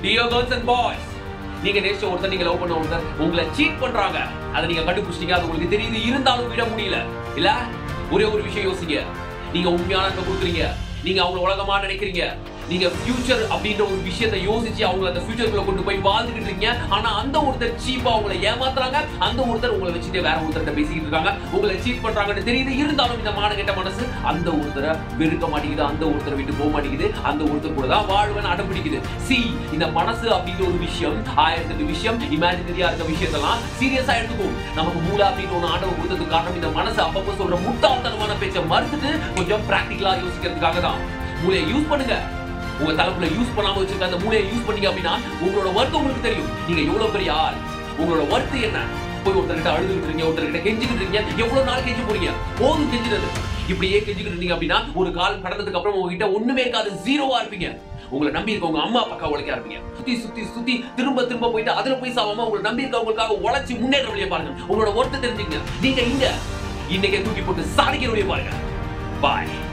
dear girls and boys நீங்க நேசிச்ச ஒருத்தர் நீங்க லவ் பண்ண ஒருத்தர் உங்களை சீட் பண்றாங்க அதை நீங்க கண்டுபிடிச்சிட்டீங்க அது உங்களுக்கு தெரியுது இருந்தாலும் விட முடியல இல்ல ஒரே ஒரு விஷயம் யோசிங்க நீங்க உண்மையான அன்பை கொடுக்குறீங்க நீங்க அவங்கள உலகமா நினைக்கிறீங்க நீங்க ஃபியூச்சர் அப்படின்ற ஒரு விஷயத்தை யோசிச்சு அவங்க அந்த ஃபியூச்சருக்குள்ள கொண்டு போய் வாழ்ந்துகிட்டு இருக்கீங்க ஆனா அந்த ஒருத்தர் சீப்பா உங்களை ஏமாத்துறாங்க அந்த ஒருத்தர் உங்களை வச்சுட்டு வேற ஒருத்தர்கிட்ட பேசிக்கிட்டு இருக்காங்க உங்களை சீட் பண்றாங்கன்னு தெரியுது இருந்தாலும் இந்த மானகெட்ட மனசு அந்த ஒருத்தரை வெறுக்க மாட்டேங்குது அந்த ஒருத்தரை விட்டு போக மாட்டேங்குது அந்த ஒருத்தர் கூட தான் வாழ்வன் அடம் பிடிக்குது சி இந்த மனசு அப்படின்ற ஒரு விஷயம் ஆயிரத்தெட்டு விஷயம் இமேஜினரியா இருக்க விஷயத்தெல்லாம் சீரியஸா எடுத்துக்கும் நமக்கு மூளை அப்படின்னு ஒன்று ஆண்டவன் கொடுத்ததுக்கு காரணம் இந்த மனசு அப்பப்போ சொல்ற முட்டாள்தனமான பேச்சை மறுத்துட்டு கொஞ்சம் பிராக்டிகலா யோசிக்கிறதுக்காக தான் மூளையை யூஸ் பண்ணுங்க உங்க தலைப்புல யூஸ் பண்ணாம வச்சிருக்க அந்த மூளையை யூஸ் பண்ணீங்க அப்படின்னா உங்களோட ஒர்க் உங்களுக்கு தெரியும் நீங்க எவ்வளவு பெரிய ஆள் உங்களோட ஒர்க் என்ன போய் ஒருத்தர்கிட்ட அழுதுகிட்டு இருக்கீங்க ஒருத்தர்கிட்ட கெஞ்சிக்கிட்டு இருக்கீங்க எவ்வளவு நாள் கெஞ்சி போறீங்க போதும் கெஞ்சினது இப்படியே கெஞ்சிக்கிட்டு இருந்தீங்க அப்படின்னா ஒரு காலம் கடந்ததுக்கு அப்புறம் உங்ககிட்ட ஒண்ணுமே இருக்காது ஜீரோவா இருப்பீங்க உங்களை நம்பி இருக்க உங்க அம்மா அப்பாக்கா உழைக்க இருப்பீங்க சுத்தி சுத்தி சுத்தி திரும்ப திரும்ப போயிட்டு அதுல போய் சாவாம உங்களை நம்பி இருக்கவங்களுக்காக உழைச்சி முன்னேற வழியை பாருங்க உங்களோட ஒர்க் தெரிஞ்சுங்க நீங்க இங்க இன்னைக்கே தூக்கி போட்டு சாதிக்கிற வழியை பாருங்க பாய்